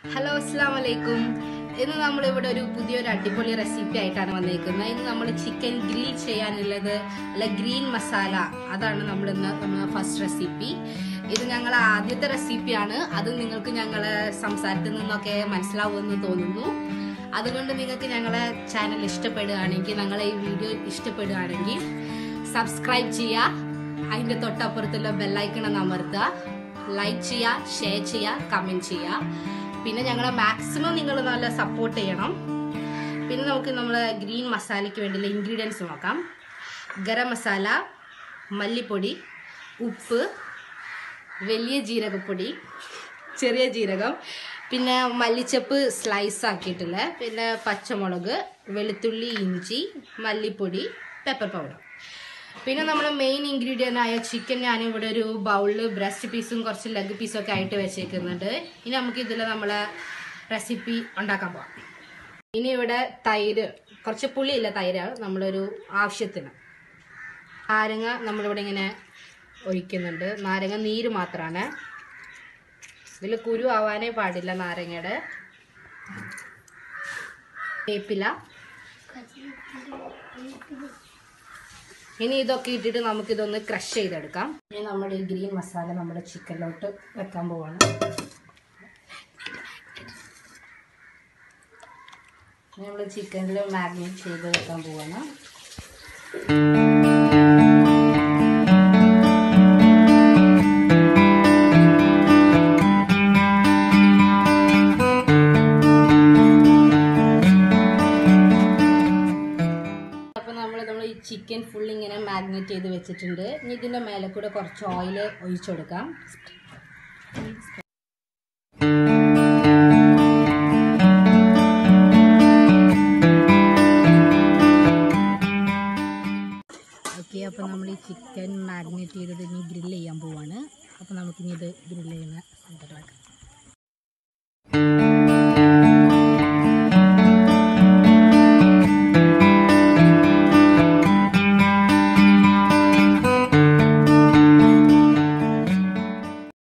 hello അസ്സാം വലൈക്കും ഇന്ന് നമ്മൾ ഇവിടെ ഒരു പുതിയൊരു അടിപൊളി റെസിപ്പി ആയിട്ടാണ് വന്നേക്കുന്നത് ഇന്ന് നമ്മൾ ചിക്കൻ ഗ്രിൽ ചെയ്യാനുള്ളത് അല്ല ഗ്രീൻ മസാല അതാണ് നമ്മൾ ഇന്ന് നമ്മുടെ ഫസ്റ്റ് റെസിപ്പി ഇത് ഞങ്ങൾ ആദ്യത്തെ റെസിപ്പിയാണ് അത് നിങ്ങൾക്ക് ഞങ്ങളെ സംസാരത്തിൽ നിന്നൊക്കെ മനസ്സിലാവുമെന്ന് തോന്നുന്നു അതുകൊണ്ട് നിങ്ങൾക്ക് ഞങ്ങളെ ചാനൽ ഇഷ്ടപ്പെടുകയാണെങ്കിൽ ഞങ്ങളെ ഈ വീഡിയോ ഇഷ്ടപ്പെടുകയാണെങ്കിൽ സബ്സ്ക്രൈബ് ചെയ്യുക അതിന്റെ തൊട്ടപ്പുറത്തുള്ള ബെല്ലൈക്കൺ ഒന്ന് അമർത്തുക ലൈക്ക് ചെയ്യുക ഷെയർ ചെയ്യുക കമന്റ് ചെയ്യുക പിന്നെ ഞങ്ങളെ മാക്സിമം നിങ്ങൾ നല്ല സപ്പോർട്ട് ചെയ്യണം പിന്നെ നമുക്ക് നമ്മളെ ഗ്രീൻ മസാലയ്ക്ക് വേണ്ടിയുള്ള ഇൻഗ്രീഡിയൻസ് നോക്കാം ഗരം മസാല മല്ലിപ്പൊടി ഉപ്പ് വലിയ ജീരകപ്പൊടി ചെറിയ ജീരകം പിന്നെ മല്ലിച്ചപ്പ് സ്ലൈസ് ആക്കിയിട്ടില്ല പിന്നെ പച്ചമുളക് വെളുത്തുള്ളി ഇഞ്ചി മല്ലിപ്പൊടി പെപ്പർ പൗഡർ പിന്നെ നമ്മൾ മെയിൻ ഇൻഗ്രീഡിയൻ്റ് ആയ ചിക്കൻ ഞാനിവിടെ ഒരു ബൗളിൽ ബ്രസ്റ്റ് പീസും കുറച്ച് ലെഗ് പീസും ഒക്കെ ആയിട്ട് വെച്ചേക്കുന്നുണ്ട് ഇനി നമുക്ക് ഇതിൽ നമ്മളെ റെസിപ്പി ഉണ്ടാക്കാൻ പോവാം ഇനി ഇവിടെ തൈര് കുറച്ച് പുളിയില്ല തൈരാണ് നമ്മളൊരു ആവശ്യത്തിന് നാരങ്ങ നമ്മളിവിടെ ഇങ്ങനെ ഒഴിക്കുന്നുണ്ട് നാരങ്ങ നീര് മാത്രമാണ് ഇതിൽ കുരു ആവാനേ പാടില്ല നാരങ്ങയുടെ വേപ്പില ഇനി ഇതൊക്കെ ഇട്ടിട്ട് നമുക്കിതൊന്ന് ക്രഷ് ചെയ്തെടുക്കാം ഇനി നമ്മുടെ ഈ ഗ്രീൻ മസാല നമ്മുടെ ചിക്കനിലോട്ട് വെക്കാൻ പോവാണ് നമ്മൾ ചിക്കനിൽ മാഗ്നേറ്റ് ചെയ്ത് വെക്കാൻ പോവാണ് അപ്പോൾ നമ്മൾ നമ്മൾ ഈ ചിക്കൻ ഫുൾ ഇങ്ങനെ മാഗ്നേറ്റ് ചെയ്ത് വെച്ചിട്ടുണ്ട് ഇനി ഇതിൻ്റെ മേലെ കൂടെ കുറച്ച് ഓയിൽ ഒഴിച്ചു കൊടുക്കാം ഓക്കെ അപ്പോൾ നമ്മൾ ഈ ചിക്കൻ മാഗ്നേറ്റ് ചെയ്തത് ഇനി ഗ്രില്ല് ചെയ്യാൻ പോവാണ് അപ്പോൾ നമുക്കിനി ഇത് ഗ്രില്ല് ചെയ്യുന്ന സെൻറ്ററിലാക്കാം